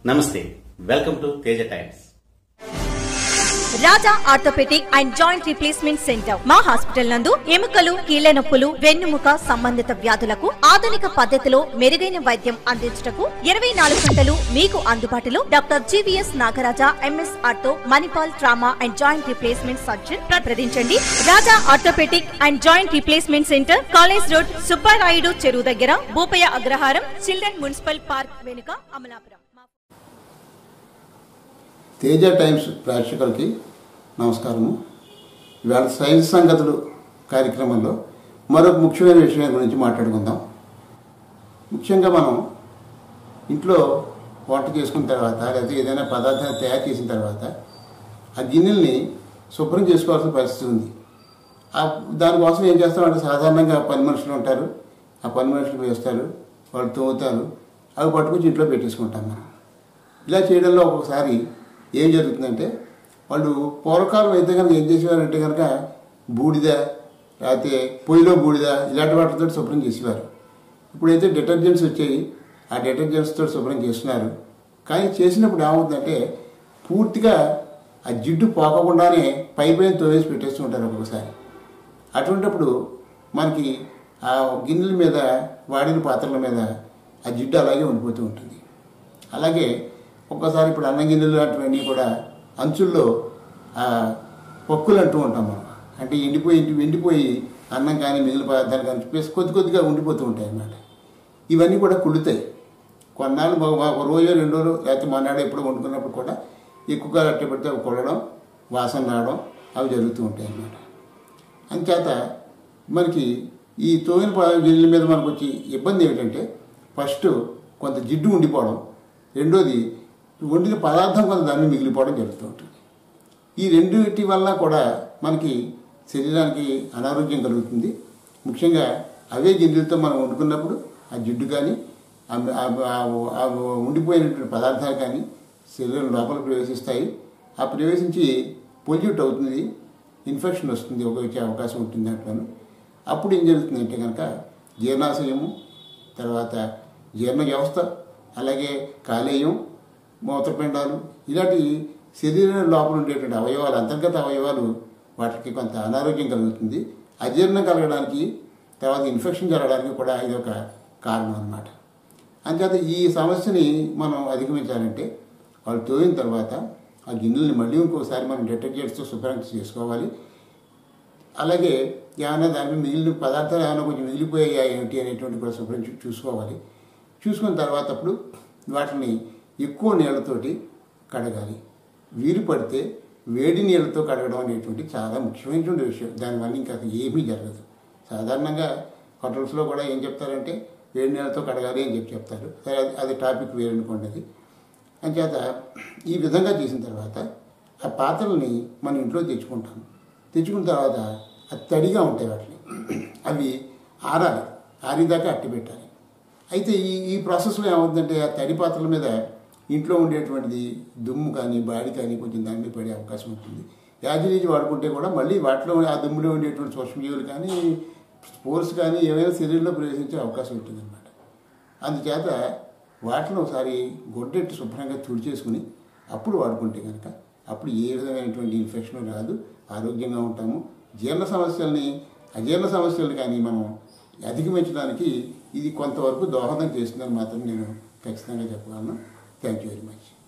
నమస్తే welcome to Teja Times Raja orthopaedic and joint replacement centre మా hospital నందు ఎముకలు కీళ్ల నొప్పులు వెన్నుముక సంబంధిత వ్యాధులకు ఆధునిక పద్ధతిలో మెరుగైన వైద్యం అందించుటకు ఇరవై నాలుగు గంటలు మీకు అందుబాటులో doctor GVS Nagaraja MS ortho Manipal trauma and joint replacement surgeon ప్రతిదించండి Raja orthopaedic and joint replacement centre college road Subbarayudu చెరువు దగ్గర Bhupaya Agraharam children municipal park వెనుక అమలాపురం తేజ టైమ్స్ ప్రేక్షకులకి నమస్కారము ఇవాళ సైన్స్ సంగతులు కార్యక్రమంలో మరొక ముఖ్యమైన విషయం గురించి మాట్లాడుకుందాం ముఖ్యంగా మనం ఇంట్లో వంట చేసుకున్న తర్వాత లేదా ఏదైనా పదార్థాన్ని తయారు చేసిన తర్వాత ఆ గిన్నెల్ని శుభ్రం చేసుకోవాల్సిన పరిస్థితి ఉంది ఆ దానికోసం ఏం చేస్తామంటే సాధారణంగా పని మనుషులు ఉంటారు ఆ పని మనుషులు వేస్తారు వాళ్ళు తోముతారు అవి పట్టుకొచ్చి ఇంట్లో పెట్టేసుకుంటాం మనం ఇలా చేయడంలో ఒక్కొక్కసారి ఏం జరుగుతుందంటే వాళ్ళు పూర్వకాలం అయితే కనుక ఏం చేసేవారంటే కనుక బూడిద లేకపోతే పొయ్యిలో బూడిద ఇలాంటి వాటితో శుభ్రం చేసేవారు ఇప్పుడైతే డిటర్జెంట్స్ వచ్చాయి ఆ డిటర్జెంట్స్తో శుభ్రం చేస్తున్నారు కానీ చేసినప్పుడు ఏమవుతుందంటే పూర్తిగా ఆ జిడ్డు పోకకుండానే పై పైన తోవేసి పెట్టేస్తూ ఉంటారు ఒక్కొక్కసారి అటువంటిప్పుడు మనకి ఆ గిన్నెల మీద వాడిన పాత్రల మీద ఆ జిడ్డు అలాగే ఉండిపోతూ ఉంటుంది అలాగే ఒక్కసారి ఇప్పుడు అన్నం గిన్నెలు లాంటివన్నీ కూడా అంచుల్లో ఆ పొక్కులు అంటూ ఉంటాం మనం అంటే ఎండిపోయి ఎండిపోయి అన్నం కానీ మిగిలిన పదార్థాలు కానీ ప్లస్ కొద్ది కొద్దిగా ఉండిపోతూ ఉంటాయి అన్నమాట ఇవన్నీ కూడా కుళ్ళుతాయి కొన్నాళ్ళు ఒక ఒక రోజు రెండు రోజులు లేకపోతే మొన్నాడు ఎప్పుడు వండుకున్నప్పుడు కూడా ఎక్కువగా అట్టే పెడితే అవి కొల్లడం వాసన రావడం అవి జరుగుతూ ఉంటాయి అన్నమాట అంచేత మనకి ఈ తోగిన ప- గిన్నెల మీద మనకు వచ్చి ఇబ్బంది ఏమిటంటే ఫస్ట్ కొంత జిడ్డు ఉండిపోవడం రెండోది వండిన పదార్థం కొంత దాన్ని మిగిలిపోవడం జరుగుతూ ఉంటుంది ఈ రెండింటి వల్ల కూడా మనకి శరీరానికి అనారోగ్యం కలుగుతుంది ముఖ్యంగా అవే గిన్నెలతో మనం వండుకున్నప్పుడు ఆ జిడ్డు కానీ ఆ- ఆ- ఆ- ఆ ఉండిపోయినటువంటి పదార్థాలు కానీ శరీరం లోపల ప్రవేశిస్తాయి ఆ ప్రవేశించి పొల్యూట్ అవుతుంది ఇన్ఫెక్షన్ వస్తుంది ఒక వచ్చే అవకాశం ఉంటుంది దాంట్లోనూ అప్పుడు ఏం జరుగుతుందంటే కనుక జీర్ణాశయము తర్వాత జీర్ణ వ్యవస్థ అలాగే కాలేయం మూత్రపిండాలు ఇలాంటి శరీరం లోపల ఉండేటువంటి అవయవాలు అంతర్గత అవయవాలు వాటికి కొంత అనారోగ్యం కలుగుతుంది అజీర్ణం కలగడానికి తర్వాత ఇన్ఫెక్షన్ జరగడానికి కూడా ఇది ఒక కారణం అన్నమాట అంచేత ఈ సమస్యని మనం అధిగమించాలంటే వాళ్ళు తోయిన తర్వాత ఆ గిన్నెల్ని మళ్ళీ ఇంకోసారి మనం డిటర్జెంట్స్తో శుభ్రం చేసుకోవాలి అలాగే ఏమైనా దాని మిగిలిన పదార్థాలు ఏమైనా కొంచెం మిగిలిపోయాయా ఏమిటి అనేటువంటి కూడా శుభ్రం చూ- చూసుకోవాలి చూసుకున్న తర్వాత అప్పుడు వాటిని ఎక్కువ నీళ్ళతోటి కడగాలి వీలు పడితే వేడి నీళ్ళతో కడగడం అనేటువంటి చాలా ముఖ్యమైనటువంటి విషయం దానివల్ల ఇంకా అది ఏమీ జరగదు సాధారణంగా హోటల్స్లో కూడా ఏం చెప్తారంటే వేడి నీళ్ళతో కడగాలి అని చెప్పి చెప్తారు సరే అది- అది టాపిక్ వేరనుకోండి అది అంచేత ఈ విధంగా చేసిన తర్వాత ఆ పాత్రల్ని మన ఇంట్లో తెచ్చుకుంటాం తెచ్చుకున్న తర్వాత అది తడిగా ఉంటాయి వాటిని అవి ఆరాలి ఆరిదాకా అట్టి పెట్టాలి అయితే ఈ ఈ ప్రాసెస్లో ఏమవుతుందంటే ఆ తడి పాత్రల మీద ఇంట్లో ఉండేటువంటిది దుమ్ము కానీ బాడి కానీ కొంచెం దాని మీద పడే అవకాశం ఉంటుంది యాజిలీజీ వాడుకుంటే కూడా మళ్ళీ వాటిలో ఆ దుమ్ములో ఉండేటువంటి సూక్ష్మజీవులు కానీ స్పోర్స్ కానీ ఏమైనా శరీరంలో ప్రవేశించే అవకాశం ఉంటుందన్నమాట అందుచేత వాటిని ఒకసారి గొడ్డెట్టి శుభ్రంగా తుడిచేసుకుని అప్పుడు వాడుకుంటే కనుక అప్పుడు ఏ విధమైనటువంటి ఇన్ఫెక్షన్ రాదు ఆరోగ్యంగా ఉంటాము జీర్ణ సమస్యల్ని అజీర్ణ సమస్యలు కానీ మనం అధిగమించడానికి ఇది కొంతవరకు దోహదం చేస్తుందని మాత్రం నేను ఖచ్చితంగా చెప్పగలను థ్యాంక్ యూ వెరీ మచ్